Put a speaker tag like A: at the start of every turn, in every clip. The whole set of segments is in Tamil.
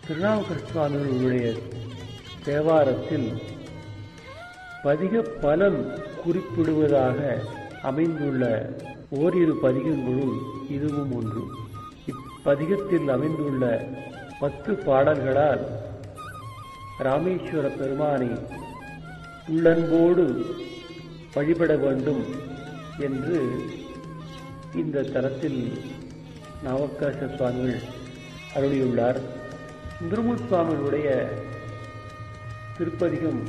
A: திருநாவுக்கர சுவாமிகளுடைய தேவாரத்தில் பதிக பலன் குறிப்பிடுவதாக அமைந்துள்ள ஓரிரு பதிகங்களுள் இதுவும் ஒன்று இப்பதிகத்தில் அமைந்துள்ள பத்து பாடல்களால் ராமேஸ்வர பெருமானை உள்ளன்போடு வழிபட வேண்டும் என்று இந்த தலத்தில் நவக்காச சுவாமிகள் அருளியுள்ளார் சுந்தரமூர் சுவாமிகளுடைய திருப்பதிகம்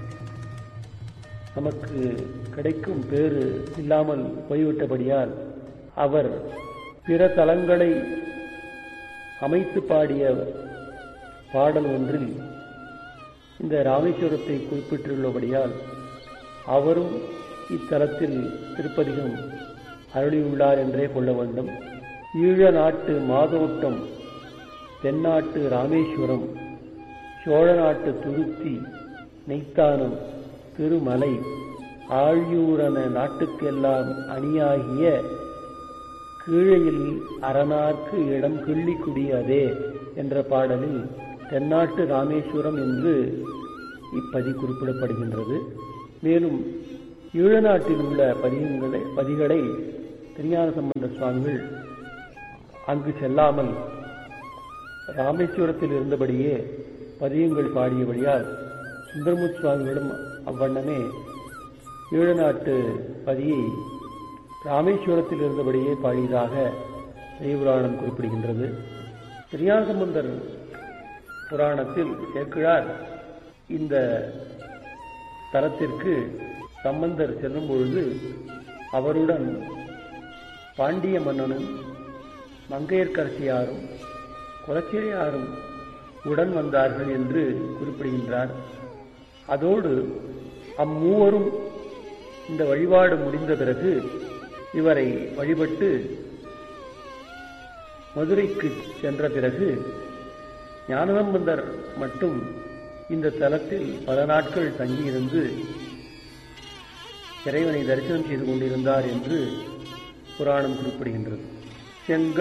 A: நமக்கு கிடைக்கும் பேறு இல்லாமல் போய்விட்டபடியால் அவர் பிற தலங்களை அமைத்து பாடிய பாடல் ஒன்றில் இந்த ராமேஸ்வரத்தை குறிப்பிட்டுள்ளபடியால் அவரும் இத்தலத்தில் திருப்பதிகம் அருளியுள்ளார் என்றே கொள்ள வேண்டும் ஈழ நாட்டு மாதோட்டம் தென்னாட்டு ராமேஸ்வரம் சோழ நாட்டு துருத்தி நெய்த்தானம் திருமலை ஆழியூரன நாட்டுக்கெல்லாம் அணியாகிய கீழையில் அரணார்க்கு இடம் கிள்ளிக்குடி அதே என்ற பாடலில் தென்னாட்டு ராமேஸ்வரம் என்று இப்பதி குறிப்பிடப்படுகின்றது மேலும் ஈழநாட்டில் உள்ள பதிகங்களை பதிகளை திருஞான சம்பந்த சுவாமிகள் அங்கு செல்லாமல் ராமேஸ்வரத்தில் இருந்தபடியே பதியங்கள் பாடியபடியால் சுந்தரமுத் சுவாமிகளும் அவ்வண்ணமே ஈழநாட்டு பதியை ராமேஸ்வரத்தில் இருந்தபடியே பாடியதாக தெய்வபுராணம் குறிப்பிடுகின்றது திருஞானசம்பந்தர் புராணத்தில் சேக்கிழார் இந்த தலத்திற்கு சம்பந்தர் செல்லும் பொழுது அவருடன் பாண்டிய மன்னனும் மங்கையர்க்கரசியாரும் குலச்சிறையாரும் உடன் வந்தார்கள் என்று குறிப்பிடுகின்றார் அதோடு அம்மூவரும் இந்த வழிபாடு முடிந்த பிறகு இவரை வழிபட்டு மதுரைக்கு சென்ற பிறகு ஞானசம்பந்தர் மட்டும் இந்த தலத்தில் பல நாட்கள் தங்கியிருந்து இறைவனை தரிசனம் செய்து கொண்டிருந்தார் என்று புராணம் குறிப்பிடுகின்றது செங்க